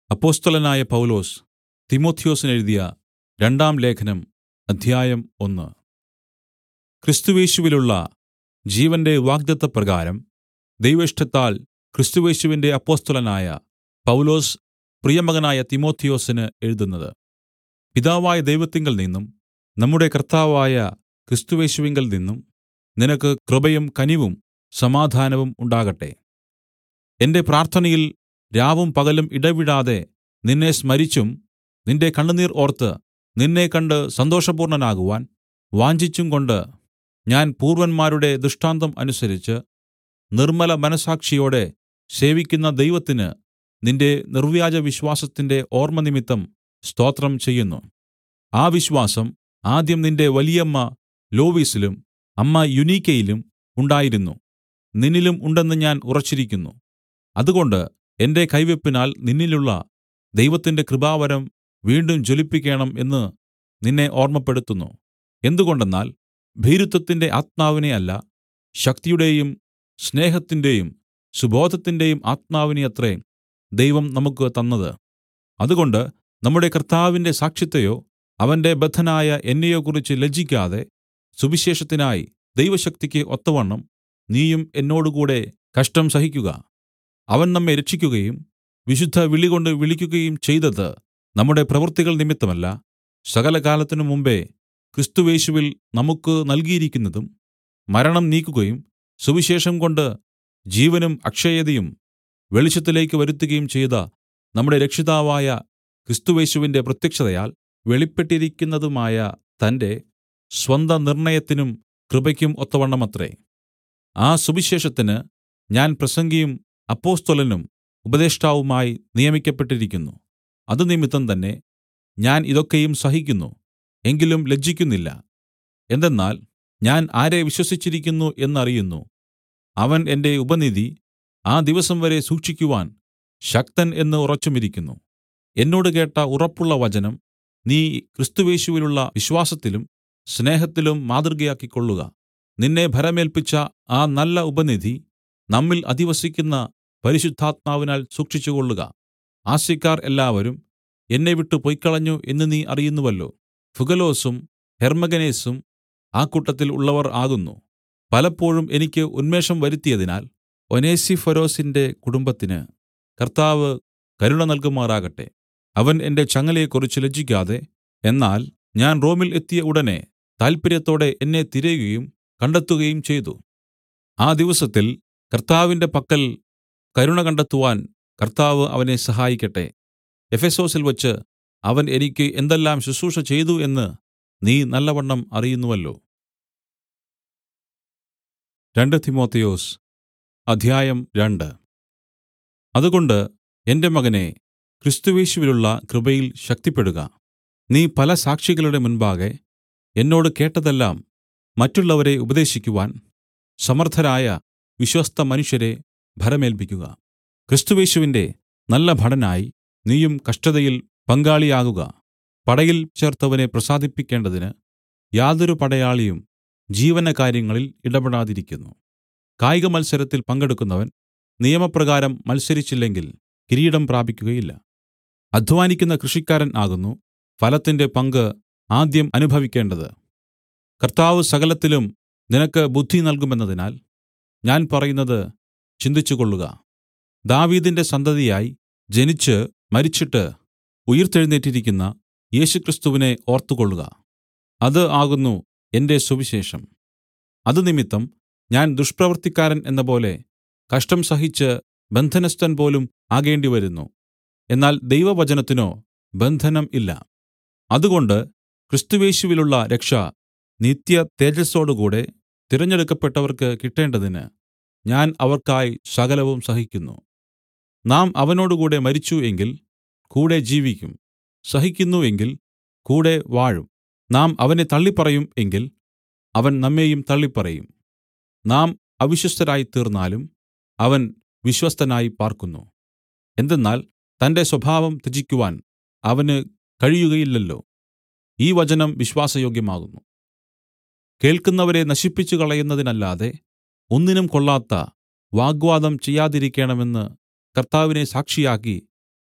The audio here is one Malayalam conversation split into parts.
അപ്പൊസ്തലനായ പൗലൊസ് തിമൊഥെയൊസിന് എഴുതിയ രണ്ടാം ലേഖനം അധ്യായം ഒന്ന് ക്രിസ്തുയേശുവിലുള്ള ജീവന്റെ വാഗ്ദത്തപ്രകാരം ദൈവേഷ്ടത്താൽ ക്രിസ്തുയേശുവിന്റെ അപ്പൊസ്തലനായ പൗലൊസ് പ്രിയമകനായ തിമൊഥെയൊസിന് എഴുതുന്നത് പിതാവായ ദൈവത്തിങ്കൽ നിന്നും നമ്മുടെ കർത്താവായ ക്രിസ്തുയേശുവിങ്കൽ നിന്നും നിനക്ക് കൃപയും കനിവും സമാധാനവും ഉണ്ടാകട്ടെ എന്റെ പ്രാർത്ഥനയിൽ രാവും പകലും ഇടവിടാതെ നിന്നെ സ്മരിച്ചും നിന്റെ കണ്ണുനീർ ഓർത്ത് നിന്നെ കണ്ട് സന്തോഷപൂർണ്ണനാകുവാൻ വാഞ്ചിച്ചുംകൊണ്ട് ഞാൻ പൂർവ്വന്മാരുടെ ദൃഷ്ടാന്തം അനുസരിച്ച് നിർമ്മല മനസ്സാക്ഷിയോടെ സേവിക്കുന്ന ദൈവത്തിന് നിന്റെ നിർവ്യാജ വിശ്വാസത്തിന്റെ ഓർമ്മനിമിത്തം സ്തോത്രം ചെയ്യുന്നു ആ വിശ്വാസം ആദ്യം നിന്റെ വലിയമ്മ ലോവീസിലും അമ്മ യുനീക്കയിലും ഉണ്ടായിരുന്നു നിന്നിലും ഉണ്ടെന്ന് ഞാൻ ഉറച്ചിരിക്കുന്നു അതുകൊണ്ട് എന്റെ കൈവെപ്പിനാൽ നിന്നിലുള്ള ദൈവത്തിന്റെ കൃപാവരം വീണ്ടും ജ്വലിപ്പിക്കേണം എന്ന് നിന്നെ ഓർമ്മപ്പെടുത്തുന്നു എന്തുകൊണ്ടെന്നാൽ ഭീരുത്വത്തിന്റെ ആത്മാവിനെ അല്ല ശക്തിയുടെയും സ്നേഹത്തിന്റെയും സുബോധത്തിന്റെയും ആത്മാവിനെയത്രേ ദൈവം നമുക്ക് തന്നത് അതുകൊണ്ട് നമ്മുടെ കർത്താവിന്റെ സാക്ഷ്യത്തെയോ അവന്റെ ബദ്ധനായ എന്നെയോ കുറിച്ച് ലജ്ജിക്കാതെ സുവിശേഷത്തിനായി ദൈവശക്തിക്ക് ഒത്തവണ്ണം നീയും എന്നോടുകൂടെ കഷ്ടം സഹിക്കുക അവൻ നമ്മെ രക്ഷിക്കുകയും വിശുദ്ധ വിളികൊണ്ട് വിളിക്കുകയും ചെയ്തത് നമ്മുടെ പ്രവൃത്തികൾ നിമിത്തമല്ല സകലകാലത്തിനു മുമ്പെ ക്രിസ്തുയേശുവിൽ നമുക്ക് നൽകിയിരിക്കുന്നതും മരണം നീക്കുകയും സുവിശേഷം കൊണ്ട് ജീവനും അക്ഷയതയും വെളിച്ചത്തിലേക്ക് വരുത്തുകയും ചെയ്ത നമ്മുടെ രക്ഷിതാവായ ക്രിസ്തുയേശുവിന്റെ പ്രത്യക്ഷതയാൽ വെളിപ്പെട്ടിരിക്കുന്നതുമായ തന്റെ സ്വന്ത നിർണ്ണയത്തിനും കൃപയ്ക്കും ഒത്തവണ്ണമത്രേ ആ സുവിശേഷത്തിന് ഞാൻ പ്രസംഗിയും അപ്പൊസ്തലനും ഉപദേഷ്ടാവുമായി നിയമിക്കപ്പെട്ടിരിക്കുന്നു അത് നിമിത്തം തന്നെ ഞാൻ ഇതൊക്കെയും സഹിക്കുന്നു എങ്കിലും ലജ്ജിക്കുന്നില്ല എന്തെന്നാൽ ഞാൻ ആരെ വിശ്വസിച്ചിരിക്കുന്നു എന്നറിയുന്നു അവൻ എന്റെ ഉപനിധി ആ ദിവസം വരെ സൂക്ഷിക്കുവാൻ ശക്തൻ എന്ന് ഉറച്ചുമിരിക്കുന്നു എന്നോട് കേട്ട ഉറപ്പുള്ള വചനം നീ ക്രിസ്തുയേശുവിലുള്ള വിശ്വാസത്തിലും സ്നേഹത്തിലും മാതൃകയാക്കിക്കൊള്ളുക നിന്നെ ഭരമേൽപ്പിച്ച ആ നല്ല ഉപനിധി നമ്മിൽ അധിവസിക്കുന്ന പരിശുദ്ധാത്മാവിനാൽ സൂക്ഷിച്ചുകൊള്ളുക ആസ്യക്കാർ എല്ലാവരും എന്നെ വിട്ടു പൊയ്ക്കളഞ്ഞു എന്ന് നീ അറിയുന്നുവല്ലോ ഫുഗലോസും ഹെർമഗനേസും ആ കൂട്ടത്തിൽ ഉള്ളവർ ആകുന്നു പലപ്പോഴും എനിക്ക് ഉന്മേഷം വരുത്തിയതിനാൽ ഒനേസിഫൊരോസിന്റെ കുടുംബത്തിന് കർത്താവ് കരുണ നൽകുമാറാകട്ടെ അവൻ എന്റെ ചങ്ങലയെക്കുറിച്ച് ലജ്ജിക്കാതെ എന്നാൽ ഞാൻ റോമിൽ എത്തിയ ഉടനെ താല്പര്യത്തോടെ എന്നെ തിരയുകയും കണ്ടെത്തുകയും ചെയ്തു ആ ദിവസത്തിൽ കർത്താവിന്റെ പക്കൽ കരുണ കണ്ടെത്തുവാൻ കർത്താവ് അവനെ സഹായിക്കട്ടെ എഫെസോസിൽ വച്ച് അവൻ എനിക്ക് എന്തെല്ലാം ശുശ്രൂഷ ചെയ്തു എന്ന് നീ നല്ലവണ്ണം അറിയുന്നുവല്ലോ രണ്ട് തിമോത്തിയോസ് അധ്യായം രണ്ട് അതുകൊണ്ട് എന്റെ മകനെ ക്രിസ്തുവേശുവിലുള്ള കൃപയിൽ ശക്തിപ്പെടുക നീ പല സാക്ഷികളുടെ മുൻപാകെ എന്നോട് കേട്ടതെല്ലാം മറ്റുള്ളവരെ ഉപദേശിക്കുവാൻ സമർത്ഥരായ വിശ്വസ്ത മനുഷ്യരെ ഭരമേൽപ്പിക്കുക ക്രിസ്തുവേശുവിന്റെ നല്ല ഭടനായി നീയും കഷ്ടതയിൽ പങ്കാളിയാകുക പടയിൽ ചേർത്തവനെ പ്രസാദിപ്പിക്കേണ്ടതിന് യാതൊരു പടയാളിയും ജീവനകാര്യങ്ങളിൽ ഇടപെടാതിരിക്കുന്നു കായിക മത്സരത്തിൽ പങ്കെടുക്കുന്നവൻ നിയമപ്രകാരം മത്സരിച്ചില്ലെങ്കിൽ കിരീടം പ്രാപിക്കുകയില്ല അധ്വാനിക്കുന്ന കൃഷിക്കാരൻ ആകുന്നു ഫലത്തിന്റെ പങ്ക് ആദ്യം അനുഭവിക്കേണ്ടത് കർത്താവ് സകലത്തിലും നിനക്ക് ബുദ്ധി നൽകുമെന്നതിനാൽ ഞാൻ പറയുന്നത് ചിന്തിച്ചുകൊള്ളുക ദാവീദിന്റെ സന്തതിയായി ജനിച്ച് മരിച്ചിട്ട് ഉയിർത്തെഴുന്നേറ്റിരിക്കുന്ന യേശുക്രിസ്തുവിനെ ഓർത്തുകൊള്ളുക അത് ആകുന്നു എന്റെ സുവിശേഷം അത് നിമിത്തം ഞാൻ ദുഷ്പ്രവൃത്തിക്കാരൻ എന്നപോലെ കഷ്ടം സഹിച്ച് ബന്ധനസ്ഥൻ പോലും ആകേണ്ടിവരുന്നു എന്നാൽ ദൈവവചനത്തിനോ ബന്ധനം ഇല്ല അതുകൊണ്ട് ക്രിസ്തുവേശുവിലുള്ള രക്ഷ നിത്യ തേജസ്സോടുകൂടെ തിരഞ്ഞെടുക്കപ്പെട്ടവർക്ക് കിട്ടേണ്ടതിന് ഞാൻ അവർക്കായി സകലവും സഹിക്കുന്നു നാം അവനോടുകൂടെ മരിച്ചു എങ്കിൽ കൂടെ ജീവിക്കും സഹിക്കുന്നു എങ്കിൽ കൂടെ വാഴും നാം അവനെ തള്ളിപ്പറയും എങ്കിൽ അവൻ നമ്മെയും തള്ളിപ്പറയും നാം അവിശ്വസ്തരായി തീർന്നാലും അവൻ വിശ്വസ്തനായി പാർക്കുന്നു എന്തെന്നാൽ തന്റെ സ്വഭാവം ത്യജിക്കുവാൻ അവന് കഴിയുകയില്ലല്ലോ ഈ വചനം വിശ്വാസയോഗ്യമാകുന്നു കേൾക്കുന്നവരെ നശിപ്പിച്ചു കളയുന്നതിനല്ലാതെ ഒന്നിനും കൊള്ളാത്ത വാഗ്വാദം ചെയ്യാതിരിക്കേണമെന്ന് കർത്താവിനെ സാക്ഷിയാക്കി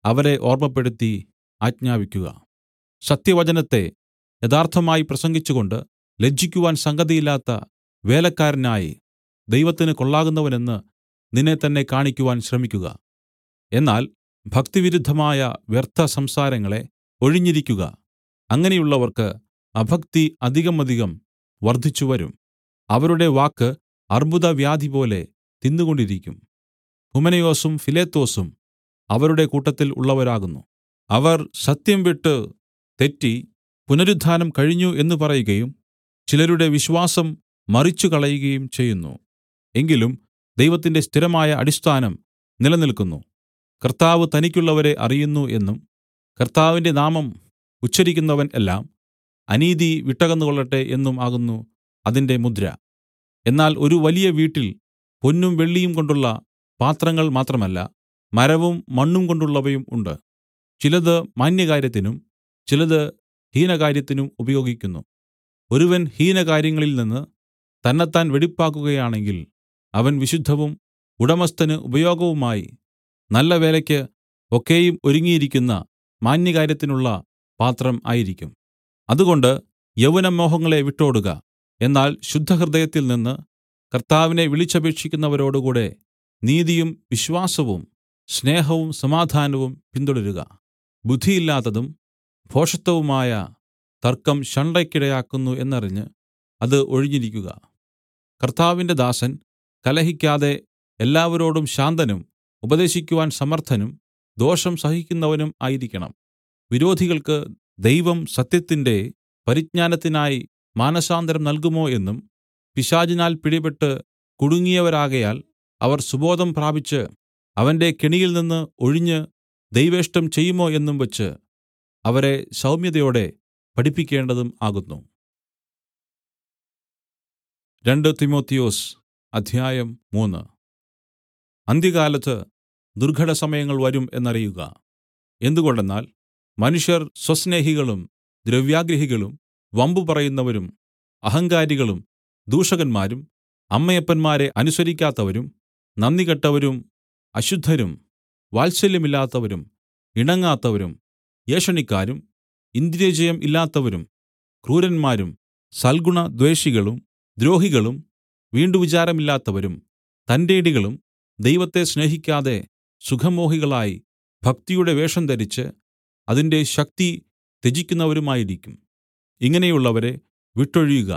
അവരെ ഓർമ്മപ്പെടുത്തി ആജ്ഞാപിക്കുക സത്യവചനത്തെ യഥാർത്ഥമായി പ്രസംഗിച്ചുകൊണ്ട് ലജ്ജിക്കുവാൻ സംഗതിയില്ലാത്ത വേലക്കാരനായി ദൈവത്തിന് കൊള്ളാകുന്നവനെന്ന് നിന്നെ തന്നെ കാണിക്കുവാൻ ശ്രമിക്കുക എന്നാൽ ഭക്തിവിരുദ്ധമായ വ്യർത്ഥ സംസാരങ്ങളെ ഒഴിഞ്ഞിരിക്കുക അങ്ങനെയുള്ളവർക്ക് അഭക്തി അധികമധികം വർദ്ധിച്ചുവരും അവരുടെ വാക്ക് അർബുദവ്യാധി പോലെ തിന്നുകൊണ്ടിരിക്കും ഹുമനയോസും ഫിലേത്തോസും അവരുടെ കൂട്ടത്തിൽ ഉള്ളവരാകുന്നു അവർ സത്യം വിട്ട് തെറ്റി പുനരുത്ഥാനം കഴിഞ്ഞു എന്ന് പറയുകയും ചിലരുടെ വിശ്വാസം മറിച്ചുകളയുകയും ചെയ്യുന്നു എങ്കിലും ദൈവത്തിന്റെ സ്ഥിരമായ അടിസ്ഥാനം നിലനിൽക്കുന്നു കർത്താവ് തനിക്കുള്ളവരെ അറിയുന്നു എന്നും കർത്താവിന്റെ നാമം ഉച്ചരിക്കുന്നവൻ എല്ലാം അനീതി വിട്ടകന്നുകൊള്ളട്ടെ എന്നും ആകുന്നു അതിന്റെ മുദ്ര എന്നാൽ ഒരു വലിയ വീട്ടിൽ പൊന്നും വെള്ളിയും കൊണ്ടുള്ള പാത്രങ്ങൾ മാത്രമല്ല മരവും മണ്ണും കൊണ്ടുള്ളവയും ഉണ്ട് ചിലത് മാന്യകാര്യത്തിനും ചിലത് ഹീനകാര്യത്തിനും ഉപയോഗിക്കുന്നു ഒരുവൻ ഹീനകാര്യങ്ങളിൽ നിന്ന് തന്നെത്താൻ വെടിപ്പാക്കുകയാണെങ്കിൽ അവൻ വിശുദ്ധവും ഉടമസ്ഥന് ഉപയോഗവുമായി നല്ല വേലയ്ക്ക് ഒക്കെയും ഒരുങ്ങിയിരിക്കുന്ന മാന്യകാര്യത്തിനുള്ള പാത്രം ആയിരിക്കും അതുകൊണ്ട് യൗവനമോഹങ്ങളെ വിട്ടോടുക എന്നാൽ ശുദ്ധഹൃദയത്തിൽ നിന്ന് കർത്താവിനെ വിളിച്ചപേക്ഷിക്കുന്നവരോടുകൂടെ നീതിയും വിശ്വാസവും സ്നേഹവും സമാധാനവും പിന്തുടരുക ബുദ്ധിയില്ലാത്തതും ഭോഷത്വവുമായ തർക്കം ഷണ്ടയ്ക്കിടയാക്കുന്നു എന്നറിഞ്ഞ് അത് ഒഴിഞ്ഞിരിക്കുക കർത്താവിന്റെ ദാസൻ കലഹിക്കാതെ എല്ലാവരോടും ശാന്തനും ഉപദേശിക്കുവാൻ സമർത്ഥനും ദോഷം സഹിക്കുന്നവനും ആയിരിക്കണം വിരോധികൾക്ക് ദൈവം സത്യത്തിന്റെ പരിജ്ഞാനത്തിനായി മാനസാന്തരം നൽകുമോ എന്നും പിശാചിനാൽ പിടിപെട്ട് കുടുങ്ങിയവരാകയാൽ അവർ സുബോധം പ്രാപിച്ച് അവന്റെ കെണിയിൽ നിന്ന് ഒഴിഞ്ഞ് ദൈവേഷ്ടം ചെയ്യുമോ എന്നും വെച്ച് അവരെ സൗമ്യതയോടെ പഠിപ്പിക്കേണ്ടതും ആകുന്നു രണ്ട് തിമോത്തിയോസ് അധ്യായം മൂന്ന് അന്ത്യകാലത്ത് ദുർഘടസമയങ്ങൾ വരും എന്നറിയുക എന്തുകൊണ്ടെന്നാൽ മനുഷ്യർ സ്വസ്നേഹികളും ദ്രവ്യാഗ്രഹികളും വമ്പു പറയുന്നവരും അഹങ്കാരികളും ദൂഷകന്മാരും അമ്മയപ്പന്മാരെ അനുസരിക്കാത്തവരും നന്ദികെട്ടവരും അശുദ്ധരും വാത്സല്യമില്ലാത്തവരും ഇണങ്ങാത്തവരും ഏഷണിക്കാരും ഇന്ദ്രിയജയം ഇല്ലാത്തവരും ക്രൂരന്മാരും സൽഗുണദ്വേഷികളും ദ്രോഹികളും വീണ്ടുവിചാരമില്ലാത്തവരും തന്റേടികളും ദൈവത്തെ സ്നേഹിക്കാതെ സുഖമോഹികളായി ഭക്തിയുടെ വേഷം ധരിച്ച് അതിന്റെ ശക്തി ത്യജിക്കുന്നവരുമായിരിക്കും ഇങ്ങനെയുള്ളവരെ വിട്ടൊഴിയുക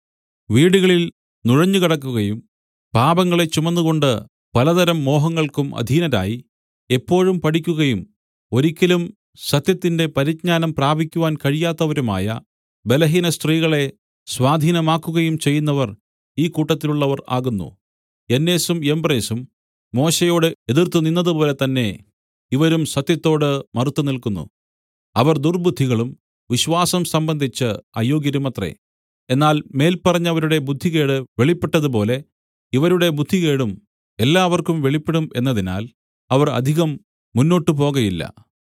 വീടുകളിൽ നുഴഞ്ഞുകടക്കുകയും പാപങ്ങളെ ചുമന്നുകൊണ്ട് പലതരം മോഹങ്ങൾക്കും അധീനരായി എപ്പോഴും പഠിക്കുകയും ഒരിക്കലും സത്യത്തിന്റെ പരിജ്ഞാനം പ്രാപിക്കുവാൻ കഴിയാത്തവരുമായ ബലഹീന സ്ത്രീകളെ സ്വാധീനമാക്കുകയും ചെയ്യുന്നവർ ഈ കൂട്ടത്തിലുള്ളവർ ആകുന്നു യന്നേസും യംബ്രേസും മോശയോട് എതിർത്തു നിന്നതുപോലെ തന്നെ ഇവരും സത്യത്തോട് മറുത്തു നിൽക്കുന്നു അവർ ദുർബുദ്ധികളും വിശ്വാസം സംബന്ധിച്ച് അയോഗ്യരുമത്രേ എന്നാൽ മേൽപ്പറഞ്ഞവരുടെ ബുദ്ധികേട് വെളിപ്പെട്ടതുപോലെ ഇവരുടെ ബുദ്ധികേടും എല്ലാവർക്കും വെളിപ്പെടും എന്നതിനാൽ അവർ അധികം മുന്നോട്ടു പോകയില്ല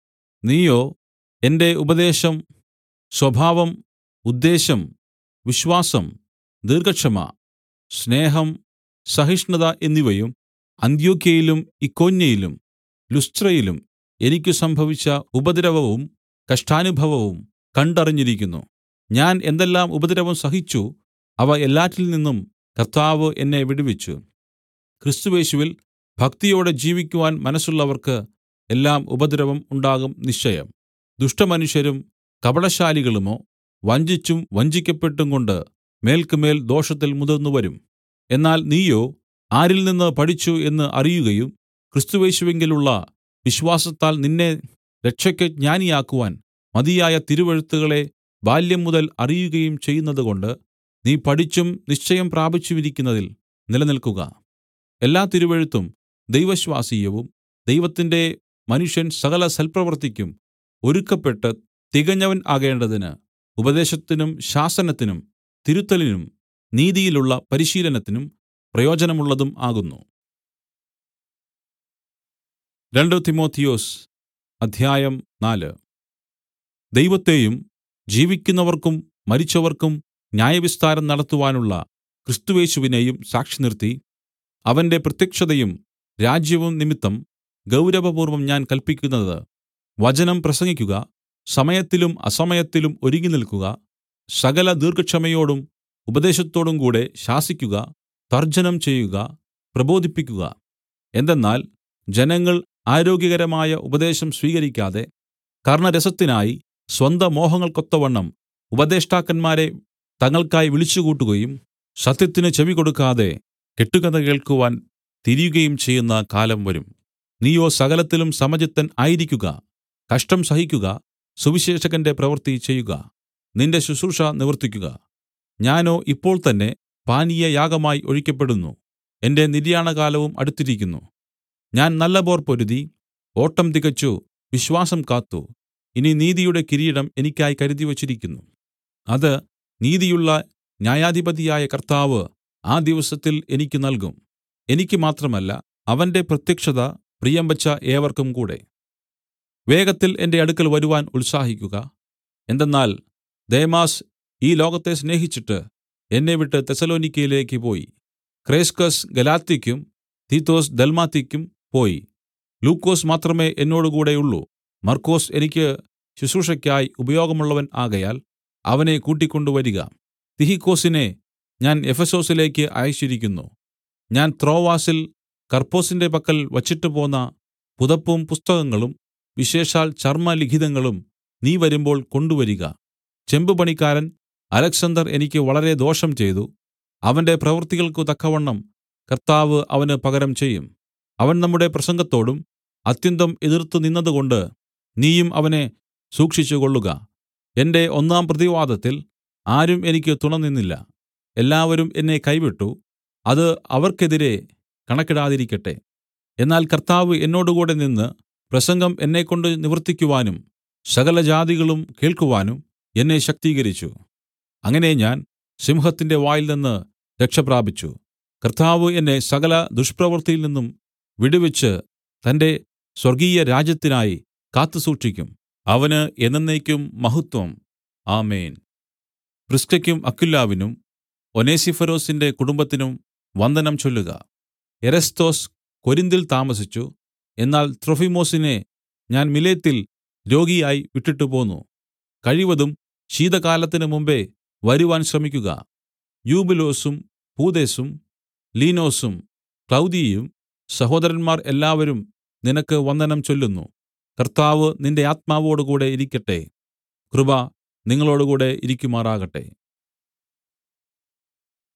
നീയോ എന്റെ ഉപദേശം സ്വഭാവം ഉദ്ദേശം വിശ്വാസം ദീർഘക്ഷമ സ്നേഹം സഹിഷ്ണുത എന്നിവയും അന്ത്യോക്യയിലും ഇക്കോന്യയിലും ലുസ്ത്രയിലും എനിക്ക് സംഭവിച്ച ഉപദ്രവവും കഷ്ടാനുഭവവും കണ്ടറിഞ്ഞിരിക്കുന്നു ഞാൻ എന്തെല്ലാം ഉപദ്രവം സഹിച്ചു അവ എല്ലാറ്റിൽ നിന്നും കർത്താവ് എന്നെ വിടുവിച്ചു ക്രിസ്തുവേശുവിൽ ഭക്തിയോടെ ജീവിക്കുവാൻ മനസ്സുള്ളവർക്ക് എല്ലാം ഉപദ്രവം ഉണ്ടാകും നിശ്ചയം ദുഷ്ടമനുഷ്യരും കപടശാലികളുമോ വഞ്ചിച്ചും വഞ്ചിക്കപ്പെട്ടും കൊണ്ട് മേൽക്കുമേൽ ദോഷത്തിൽ മുതിർന്നുവരും എന്നാൽ നീയോ ആരിൽ നിന്ന് പഠിച്ചു എന്ന് അറിയുകയും ക്രിസ്തുവേശുവിങ്കലുള്ള വിശ്വാസത്താൽ നിന്നെ രക്ഷയ്ക്ക് ജ്ഞാനിയാക്കുവാൻ മതിയായ തിരുവെഴുത്തുകളെ ബാല്യം മുതൽ അറിയുകയും ചെയ്യുന്നതുകൊണ്ട് നീ പഠിച്ചും നിശ്ചയം പ്രാപിച്ചുമിരിക്കുന്നതിൽ നിലനിൽക്കുക എല്ലാ തിരുവെഴുത്തും ദൈവശ്വാസീയവും ദൈവത്തിന്റെ മനുഷ്യൻ സകല സൽപ്രവൃത്തിക്കും ഒരുക്കപ്പെട്ട് തികഞ്ഞവൻ ആകേണ്ടതിന് ഉപദേശത്തിനും ശാസനത്തിനും തിരുത്തലിനും നീതിയിലുള്ള പരിശീലനത്തിനും പ്രയോജനമുള്ളതും ആകുന്നു രണ്ട് തിമോത്തിയോസ് അധ്യായം നാല് ദൈവത്തെയും ജീവിക്കുന്നവർക്കും മരിച്ചവർക്കും ന്യായവിസ്താരം നടത്തുവാനുള്ള ക്രിസ്തുയേശുവിനെയും സാക്ഷി നിർത്തി അവന്റെ പ്രത്യക്ഷതയും രാജ്യവും നിമിത്തം ഗൗരവപൂർവ്വം ഞാൻ കല്പിക്കുന്നത് വചനം പ്രസംഗിക്കുക സമയത്തിലും അസമയത്തിലും ഒരുങ്ങി നിൽക്കുക സകല ദീർഘക്ഷമയോടും ഉപദേശത്തോടും കൂടെ ശാസിക്കുക തർജ്ജനം ചെയ്യുക പ്രബോധിപ്പിക്കുക എന്തെന്നാൽ ജനങ്ങൾ ആരോഗ്യകരമായ ഉപദേശം സ്വീകരിക്കാതെ കർണരസത്തിനായി സ്വന്ത മോഹങ്ങൾക്കൊത്തവണ്ണം ഉപദേഷ്ടാക്കന്മാരെ തങ്ങൾക്കായി വിളിച്ചുകൂട്ടുകയും സത്യത്തിന് ചെവികൊടുക്കാതെ കെട്ടുകഥ കേൾക്കുവാൻ തിരിയുകയും ചെയ്യുന്ന കാലം വരും നീയോ സകലത്തിലും സമചിത്തൻ ആയിരിക്കുക കഷ്ടം സഹിക്കുക സുവിശേഷകന്റെ പ്രവൃത്തി ചെയ്യുക നിന്റെ ശുശ്രൂഷ നിവർത്തിക്കുക ഞാനോ ഇപ്പോൾ തന്നെ പാനീയയാഗമായി ഒഴിക്കപ്പെടുന്നു എന്റെ നിര്യാണകാലവും അടുത്തിരിക്കുന്നു ഞാൻ നല്ല പോർ പൊരുതി ഓട്ടം തികച്ചു വിശ്വാസം കാത്തു ഇനി നീതിയുടെ കിരീടം എനിക്കായി കരുതിവച്ചിരിക്കുന്നു അത് നീതിയുള്ള ന്യായാധിപതിയായ കർത്താവ് ആ ദിവസത്തിൽ എനിക്ക് നൽകും എനിക്ക് മാത്രമല്ല അവന്റെ പ്രത്യക്ഷത പ്രിയം വച്ച ഏവർക്കും കൂടെ വേഗത്തിൽ എന്റെ അടുക്കൽ വരുവാൻ ഉത്സാഹിക്കുക എന്തെന്നാൽ ദേമാസ് ഈ ലോകത്തെ സ്നേഹിച്ചിട്ട് എന്നെ വിട്ട് തെസലോനിക്കയിലേക്ക് പോയി ക്രേസ്കസ് ഗലാത്യയ്ക്കും തീത്തൊസ് ദൽമാത്തിക്കും പോയി ലൂക്കോസ് മാത്രമേ എന്നോടുകൂടെയുള്ളൂ മർക്കൊസ് എനിക്ക് ശുശ്രൂഷയ്ക്കായി ഉപയോഗമുള്ളവൻ ആകയാൽ അവനെ കൂട്ടിക്കൊണ്ടുവരിക തിഹിക്കൊസിനെ ഞാൻ എഫെസൊസിലേക്ക് അയച്ചിരിക്കുന്നു ഞാൻ ത്രോവാസിൽ കർപ്പൊസിന്റെ പക്കൽ വച്ചിട്ട് പോന്ന പുതപ്പും പുസ്തകങ്ങളും വിശേഷാൽ ചർമ്മലിഖിതങ്ങളും നീ വരുമ്പോൾ കൊണ്ടുവരിക ചെമ്പുപണിക്കാരൻ അലെക്സന്തർ എനിക്ക് വളരെ ദോഷം ചെയ്തു അവന്റെ പ്രവൃത്തികൾക്കു തക്കവണ്ണം കർത്താവ് അവന് പകരം ചെയ്യും അവൻ നമ്മുടെ പ്രസംഗത്തോടും അത്യന്തം എതിർത്തു നിന്നതുകൊണ്ട് നീയും അവനെ സൂക്ഷിച്ചുകൊള്ളുക എന്റെ ഒന്നാം പ്രതിവാദത്തിൽ ആരും എനിക്ക് തുണനിന്നില്ല എല്ലാവരും എന്നെ കൈവിട്ടു അത് അവർക്കെതിരെ കണക്കിടാതിരിക്കട്ടെ എന്നാൽ കർത്താവ് എന്നോടുകൂടെ നിന്ന് പ്രസംഗം എന്നെക്കൊണ്ട് നിവർത്തിക്കുവാനും സകല ജാതികളും കേൾക്കുവാനും എന്നെ ശക്തീകരിച്ചു അങ്ങനെ ഞാൻ സിംഹത്തിന്റെ വായിൽ നിന്ന് രക്ഷപ്രാപിച്ചു കർത്താവ് എന്നെ സകല ദുഷ്പ്രവൃത്തിയിൽ നിന്നും വിടുവിച്ച് തന്റെ സ്വർഗീയ രാജ്യത്തിനായി കാത്തുസൂക്ഷിക്കും അവന് എന്നേക്കും മഹത്വം ആമേൻ പ്രിസ്കയ്ക്കും അക്വിലാവിനും ഒനേസിഫൊരോസിന്റെ കുടുംബത്തിനും വന്ദനം ചൊല്ലുക എരസ്തൊസ് കൊരിന്തിൽ താമസിച്ചു എന്നാൽ ത്രൊഫിമൊസിനെ ഞാൻ മിലേത്തിൽ രോഗിയായി വിട്ടിട്ട് പോന്നു കഴിവതും ശീതകാലത്തിന് മുമ്പെ വരുവാൻ ശ്രമിക്കുക യൂബുലോസും പൂദേസും ലീനോസും ക്ലൗദിയും സഹോദരന്മാർ എല്ലാവരും നിനക്ക് വന്ദനം ചൊല്ലുന്നു കർത്താവ് നിന്റെ ആത്മാവോടുകൂടെ ഇരിക്കട്ടെ കൃപ നിങ്ങളോടുകൂടെ ഇരിക്കുമാറാകട്ടെ